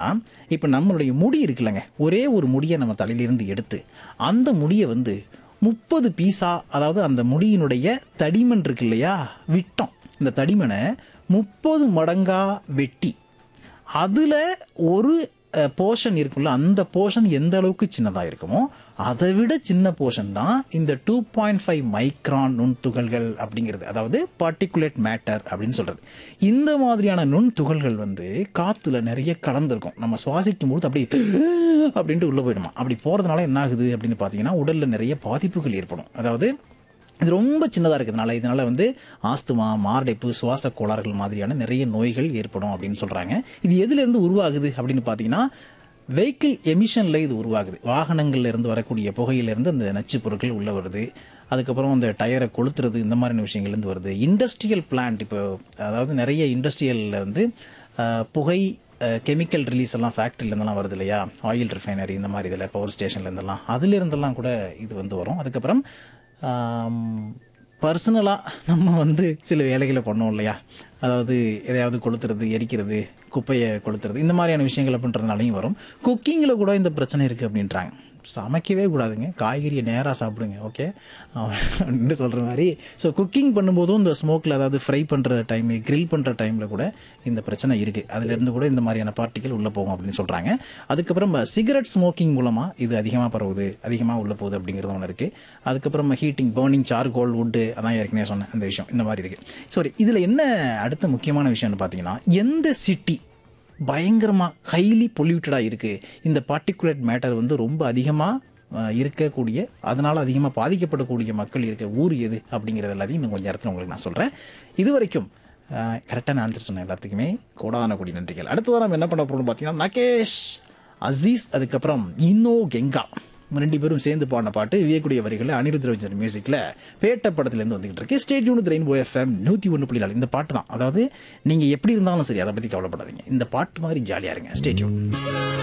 இப்போ நம்மளுடைய முடி இருக்குல்லங்க ஒரே ஒரு முடியை நம்ம தலையிலிருந்து எடுத்து அந்த முடியை வந்து முப்பது பீஸா அதாவது அந்த முடியினுடைய தடிமன் இருக்கு இல்லையா விட்டோம் இந்த தடிமனை முப்பது மடங்கா வெட்டி அதில் ஒரு போர்ஷன் இருக்குல்ல அந்த போர்ஷன் எந்த அளவுக்கு சின்னதாக இருக்குமோ அதை விட சின்ன போர்ஷன் தான் இந்த டூ பாயிண்ட் ஃபைவ் மைக்ரான் நுண்துகள்கள் அப்படிங்கிறது அதாவது பார்ட்டிகுலேட் மேட்டர் அப்படின்னு சொல்கிறது இந்த மாதிரியான நுண்துகள்கள் வந்து காற்றுல நிறைய கலந்துருக்கும் நம்ம சுவாசிக்கும் போது அப்படியே அப்படின்ட்டு உள்ளே போயிடுமா அப்படி போகிறதுனால என்ன ஆகுது அப்படின்னு பார்த்தீங்கன்னா உடலில் நிறைய பாதிப்புகள் ஏற்படும் அதாவது இது ரொம்ப சின்னதாக இருக்கிறதுனால இதனால் வந்து ஆஸ்துமா மாரடைப்பு சுவாச கோளாறுகள் மாதிரியான நிறைய நோய்கள் ஏற்படும் அப்படின்னு சொல்கிறாங்க இது எதுலேருந்து உருவாகுது அப்படின்னு பார்த்தீங்கன்னா வெஹிக்கிள் எமிஷனில் இது உருவாகுது வாகனங்கள்ல இருந்து வரக்கூடிய புகையிலேருந்து அந்த நச்சுப் பொருட்கள் உள்ளே வருது அதுக்கப்புறம் அந்த டயரை கொளுத்துறது இந்த மாதிரியான விஷயங்கள்லேருந்து வருது இண்டஸ்ட்ரியல் பிளான்ட் இப்போ அதாவது நிறைய இண்டஸ்ட்ரியலில் வந்து அஹ், புகை கெமிக்கல் ரிலீஸ் எல்லாம் ஃபேக்ட்ரிலேருந்தெல்லாம் வருது இல்லையா ஆயில் ரிஃபைனரி இந்த மாதிரி இதில் பவர் ஸ்டேஷன்லேருந்தெல்லாம் அதுலேருந்தெல்லாம் கூட இது வந்து வரும் அதுக்கப்புறம் பர்சனலாக நம்ம வந்து சில வேலைகளை பண்ணோம் இல்லையா அதாவது எதையாவது கொளுத்துறது எரிக்கிறது குப்பையை கொளுத்துறது இந்த மாதிரியான விஷயங்களை பண்ணுறதுனாலையும் வரும் குக்கிங்கில் கூட இந்த பிரச்சனை இருக்குது அப்படின்றாங்க சமைக்கவே கூடாதுங்க காய்கறியை நேராக சாப்பிடுங்க ஓகே அப்படின்னு சொல்கிற மாதிரி ஸோ குக்கிங் பண்ணும்போதும் இந்த ஸ்மோக்கில் அதாவது ஃப்ரை பண்ணுற டைம் grill பண்ணுற டைமில் கூட இந்த பிரச்சனை இருக்குது அதுலேருந்து கூட இந்த மாதிரியான பார்ட்டிகள் உள்ளே போகும் அப்படின்னு சொல்கிறாங்க அதுக்கப்புறம் சிகரெட் ஸ்மோக்கிங் மூலமாக இது அதிகமாக பரவுது அதிகமாக உள்ளே போகுது அப்படிங்கிறது ஒன்று இருக்குது அதுக்கப்புறம் ஹீட்டிங் பேர்னிங் சார்கோல் வுட்டு அதான் ஏற்கனவே சொன்னேன் அந்த விஷயம் இந்த மாதிரி இருக்குது சரி இதில் என்ன அடுத்த முக்கியமான விஷயம்னு பார்த்தீங்கன்னா எந்த சிட்டி பயங்கரமாக ஹைலி பொல்யூட்டடாக இருக்குது இந்த பார்ட்டிகுலேட் மேட்டர் வந்து ரொம்ப அதிகமாக இருக்கக்கூடிய அதனால் அதிகமாக பாதிக்கப்படக்கூடிய மக்கள் இருக்க ஊர் எது அப்படிங்கிறது எல்லாத்தையும் இன்னும் கொஞ்சம் நேரத்தில் உங்களுக்கு நான் சொல்கிறேன் இது வரைக்கும் கரெக்டான ஆன்சர் சொன்ன எல்லாத்துக்குமே கோடான கொடி நன்றிகள் அடுத்ததான் நம்ம என்ன பண்ண போகிறோம்னு பார்த்தீங்கன்னா நகேஷ் அசீஸ் அதுக்கப்புறம் இன்னோ கெங்கா ரெண்டு பேரும் சேர்ந்து பாடின பாட்டு வியக்கூடிய வரிகளில் அனிருத் ரவிச்சந்திரன் மியூசிக்கில் பேட்ட படத்துலேருந்து வந்துகிட்டு இருக்கு ஸ்டேட் யூனிட் ரெயின்போ எஃப்எம் நூற்றி ஒன்று புள்ளி நாலு இந்த பாட்டு தான் அதாவது நீங்கள் எப்படி இருந்தாலும் சரி அதை பற்றி கவலைப்படாதீங்க இந்த பாட்டு மாதிரி ஜாலியாக இருங்க ஸ்டேட் யூன்